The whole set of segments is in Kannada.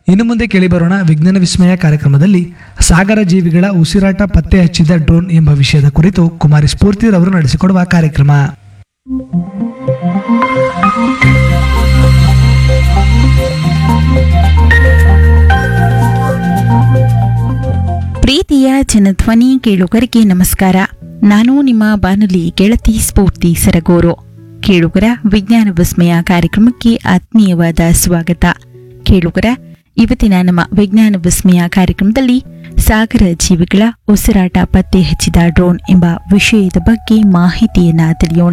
ಇನ್ನು ಮುಂದೆ ಕೇಳಿಬರೋಣ ವಿಜ್ಞಾನ ವಿಸ್ಮಯ ಕಾರ್ಯಕ್ರಮದಲ್ಲಿ ಸಾಗರ ಜೀವಿಗಳ ಉಸಿರಾಟ ಪತ್ತೆ ಹಚ್ಚಿದ ಡ್ರೋನ್ ಎಂಬ ವಿಷಯದ ಕುರಿತು ಕುಮಾರಿ ಸ್ಫೂರ್ತಿರವರು ನಡೆಸಿಕೊಡುವ ಕಾರ್ಯಕ್ರಮ ಪ್ರೀತಿಯ ಜನಧ್ವನಿ ಕೇಳುಗರಿಗೆ ನಮಸ್ಕಾರ ನಾನು ನಿಮ್ಮ ಬಾನುಲಿ ಗೆಳತಿ ಸ್ಫೂರ್ತಿ ಸರಗೂರು ಕೇಳುಗರ ವಿಜ್ಞಾನ ವಿಸ್ಮಯ ಕಾರ್ಯಕ್ರಮಕ್ಕೆ ಆತ್ಮೀಯವಾದ ಸ್ವಾಗತ ಕೇಳುಗರ ಇವತ್ತಿನ ನಮ್ಮ ವಿಜ್ಞಾನ ವಿಸ್ಮಯ ಕಾರ್ಯಕ್ರಮದಲ್ಲಿ ಸಾಗರ ಜೀವಿಗಳ ಉಸಿರಾಟ ಪತ್ತೆ ಹಚ್ಚಿದ ಡ್ರೋನ್ ಎಂಬ ವಿಷಯದ ಬಗ್ಗೆ ಮಾಹಿತಿಯನ್ನ ತಿಳಿಯೋಣ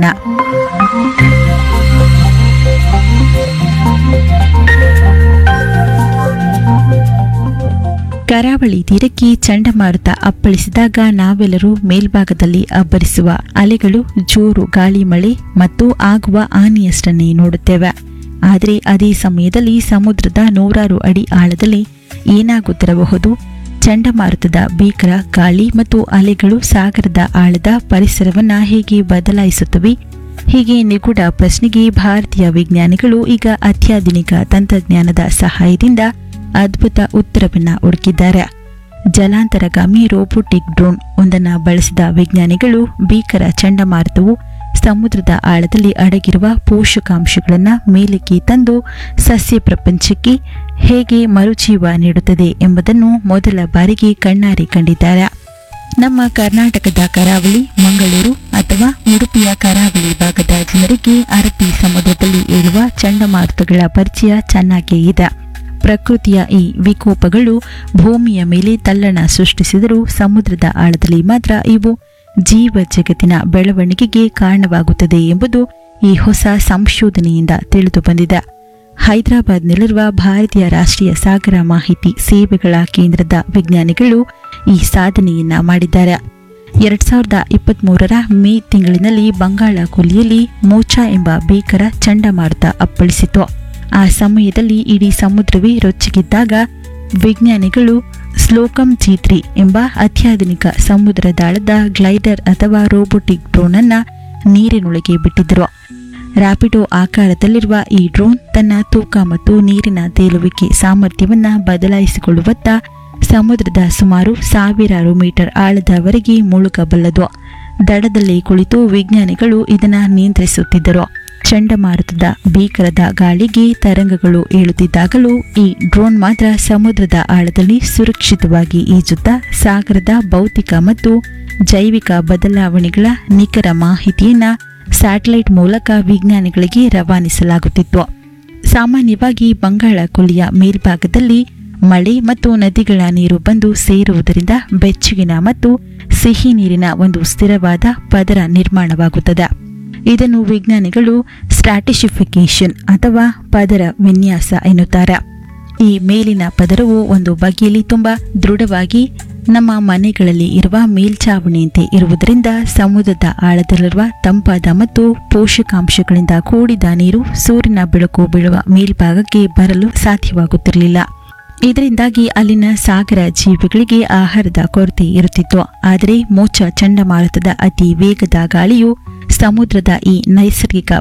ಕರಾವಳಿ ತೀರಕ್ಕೆ ಚಂಡಮಾರುತ ಅಪ್ಪಳಿಸಿದಾಗ ನಾವೆಲ್ಲರೂ ಮೇಲ್ಭಾಗದಲ್ಲಿ ಅಬ್ಬರಿಸುವ ಅಲೆಗಳು ಜೋರು ಗಾಳಿ ಮಳೆ ಮತ್ತು ಆಗುವ ಹಾನಿಯಷ್ಟನ್ನೇ ನೋಡುತ್ತೇವೆ ಆದರೆ ಅದೇ ಸಮಯದಲ್ಲಿ ಸಮುದ್ರದ ನೂರಾರು ಅಡಿ ಆಳದಲ್ಲಿ ಏನಾಗುತ್ತಿರಬಹುದು ಚಂಡಮಾರುತದ ಭೀಕರ ಗಾಳಿ ಮತ್ತು ಅಲೆಗಳು ಸಾಗರದ ಆಳದ ಪರಿಸರವನ್ನ ಹೇಗೆ ಬದಲಾಯಿಸುತ್ತವೆ ಹೀಗೆ ನಿಗೂಢ ಪ್ರಶ್ನೆಗೆ ಭಾರತೀಯ ವಿಜ್ಞಾನಿಗಳು ಈಗ ಅತ್ಯಾಧುನಿಕ ತಂತ್ರಜ್ಞಾನದ ಸಹಾಯದಿಂದ ಅದ್ಭುತ ಉತ್ತರವನ್ನ ಹುಡುಕಿದ್ದಾರೆ ಜಲಾಂತರಗಾಮಿ ರೋಬೋಟಿಕ್ ಡ್ರೋನ್ ಒಂದನ್ನು ಬಳಸಿದ ವಿಜ್ಞಾನಿಗಳು ಭೀಕರ ಚಂಡಮಾರುತವು ಸಮುದ್ರದ ಆಳದಲ್ಲಿ ಅಡಗಿರುವ ಪೋಷಕಾಂಶಗಳನ್ನು ಮೇಲಕ್ಕೆ ತಂದು ಸಸ್ಯ ಪ್ರಪಂಚಕ್ಕೆ ಹೇಗೆ ಮರುಜೀವ ನೀಡುತ್ತದೆ ಎಂಬುದನ್ನು ಮೊದಲ ಬಾರಿಗೆ ಕಣ್ಣಾರೆ ಕಂಡಿದ್ದಾರೆ ನಮ್ಮ ಕರ್ನಾಟಕದ ಕರಾವಳಿ ಮಂಗಳೂರು ಅಥವಾ ಉಡುಪಿಯ ಕರಾವಳಿ ಭಾಗದ ಜನರಿಗೆ ಅರಬ್ಬಿ ಸಮುದ್ರದಲ್ಲಿ ಏಳುವ ಚಂಡಮಾರುತಗಳ ಪರಿಚಯ ಚೆನ್ನಾಗೇ ಇದೆ ಪ್ರಕೃತಿಯ ಈ ವಿಕೋಪಗಳು ಭೂಮಿಯ ಮೇಲೆ ತಲ್ಲಣ ಸೃಷ್ಟಿಸಿದರೂ ಸಮುದ್ರದ ಆಳದಲ್ಲಿ ಮಾತ್ರ ಇವು ಜೀವ ಜಗತ್ತಿನ ಬೆಳವಣಿಗೆಗೆ ಕಾರಣವಾಗುತ್ತದೆ ಎಂಬುದು ಈ ಹೊಸ ಸಂಶೋಧನೆಯಿಂದ ತಿಳಿದು ಬಂದಿದೆ ಹೈದರಾಬಾದ್ನಲ್ಲಿರುವ ಭಾರತೀಯ ರಾಷ್ಟ್ರೀಯ ಸಾಗರ ಮಾಹಿತಿ ಸೇವೆಗಳ ಕೇಂದ್ರದ ವಿಜ್ಞಾನಿಗಳು ಈ ಸಾಧನೆಯನ್ನ ಮಾಡಿದ್ದಾರೆ ಎರಡ್ ಸಾವಿರದ ಇಪ್ಪತ್ತ್ ಮೂರರ ಮೇ ತಿಂಗಳಿನಲ್ಲಿ ಬಂಗಾಳ ಕೊಲ್ಲಿಯಲ್ಲಿ ಮೋಚಾ ಎಂಬ ಭೀಕರ ಚಂಡಮಾರುತ ಅಪ್ಪಳಿಸಿತು ಆ ಸಮಯದಲ್ಲಿ ಇಡೀ ಸಮುದ್ರವೇ ರೊಚ್ಚಿಗಿದ್ದಾಗ ವಿಜ್ಞಾನಿಗಳು ಸ್ಲೋಕಮ್ ಜೀತ್ರಿ ಎಂಬ ಅತ್ಯಾಧುನಿಕ ಸಮುದ್ರ ದಾಳದ ಗ್ಲೈಡರ್ ಅಥವಾ ರೋಬೋಟಿಕ್ ಡ್ರೋನ್ ಅನ್ನ ನೀರಿನೊಳಗೆ ಬಿಟ್ಟಿದ್ದರು ರ್ಯಾಪಿಡೋ ಆಕಾರದಲ್ಲಿರುವ ಈ ಡ್ರೋನ್ ತನ್ನ ತೂಕ ಮತ್ತು ನೀರಿನ ತೇಲುವಿಕೆ ಸಾಮರ್ಥ್ಯವನ್ನ ಬದಲಾಯಿಸಿಕೊಳ್ಳುವತ್ತ ಸಮುದ್ರದ ಸುಮಾರು ಸಾವಿರಾರು ಮೀಟರ್ ಆಳದವರೆಗೆ ಮುಳುಗಬಲ್ಲದು ದಡದಲ್ಲಿ ಕುಳಿತು ವಿಜ್ಞಾನಿಗಳು ಇದನ್ನ ನಿಯಂತ್ರಿಸುತ್ತಿದ್ದರು ಚಂಡಮಾರುತದ ಭೀಕರದ ಗಾಳಿಗೆ ತರಂಗಗಳು ಏಳುತ್ತಿದ್ದಾಗಲೂ ಈ ಡ್ರೋನ್ ಮಾತ್ರ ಸಮುದ್ರದ ಆಳದಲ್ಲಿ ಸುರಕ್ಷಿತವಾಗಿ ಈಜುತ್ತಾ ಸಾಗರದ ಭೌತಿಕ ಮತ್ತು ಜೈವಿಕ ಬದಲಾವಣೆಗಳ ನಿಖರ ಮಾಹಿತಿಯನ್ನ ಸ್ಯಾಟಲೈಟ್ ಮೂಲಕ ವಿಜ್ಞಾನಿಗಳಿಗೆ ರವಾನಿಸಲಾಗುತ್ತಿತ್ತು ಸಾಮಾನ್ಯವಾಗಿ ಬಂಗಾಳ ಕೊಲ್ಲಿಯ ಮೇಲ್ಭಾಗದಲ್ಲಿ ಮಳೆ ಮತ್ತು ನದಿಗಳ ನೀರು ಬಂದು ಸೇರುವುದರಿಂದ ಬೆಚ್ಚಗಿನ ಮತ್ತು ಸಿಹಿ ನೀರಿನ ಒಂದು ಸ್ಥಿರವಾದ ಪದರ ನಿರ್ಮಾಣವಾಗುತ್ತದೆ ಇದನ್ನು ವಿಜ್ಞಾನಿಗಳು ಸ್ಟ್ರಾಟಿಶಿಫಿಕೇಶನ್ ಅಥವಾ ಪದರ ವಿನ್ಯಾಸ ಎನ್ನುತ್ತಾರೆ ಈ ಮೇಲಿನ ಪದರವು ಒಂದು ಬಗೆಯಲ್ಲಿ ತುಂಬಾ ದೃಢವಾಗಿ ನಮ್ಮ ಮನೆಗಳಲ್ಲಿ ಇರುವ ಮೇಲ್ಛಾವಣಿಯಂತೆ ಇರುವುದರಿಂದ ಸಮುದ್ರದ ಆಳದಲ್ಲಿರುವ ತಂಪಾದ ಮತ್ತು ಪೋಷಕಾಂಶಗಳಿಂದ ಕೂಡಿದ ನೀರು ಸೂರ್ಯನ ಬೆಳಕು ಬೀಳುವ ಮೇಲ್ಭಾಗಕ್ಕೆ ಬರಲು ಸಾಧ್ಯವಾಗುತ್ತಿರಲಿಲ್ಲ ಇದರಿಂದಾಗಿ ಅಲ್ಲಿನ ಸಾಗರ ಜೀವಿಗಳಿಗೆ ಆಹಾರದ ಕೊರತೆ ಇರುತ್ತಿತ್ತು ಆದರೆ ಮೋಚ ಚಂಡಮಾರುತದ ಅತಿ ವೇಗದ ಗಾಳಿಯು ಸಮುದ್ರದ ಈ ನೈಸರ್ಗಿಕ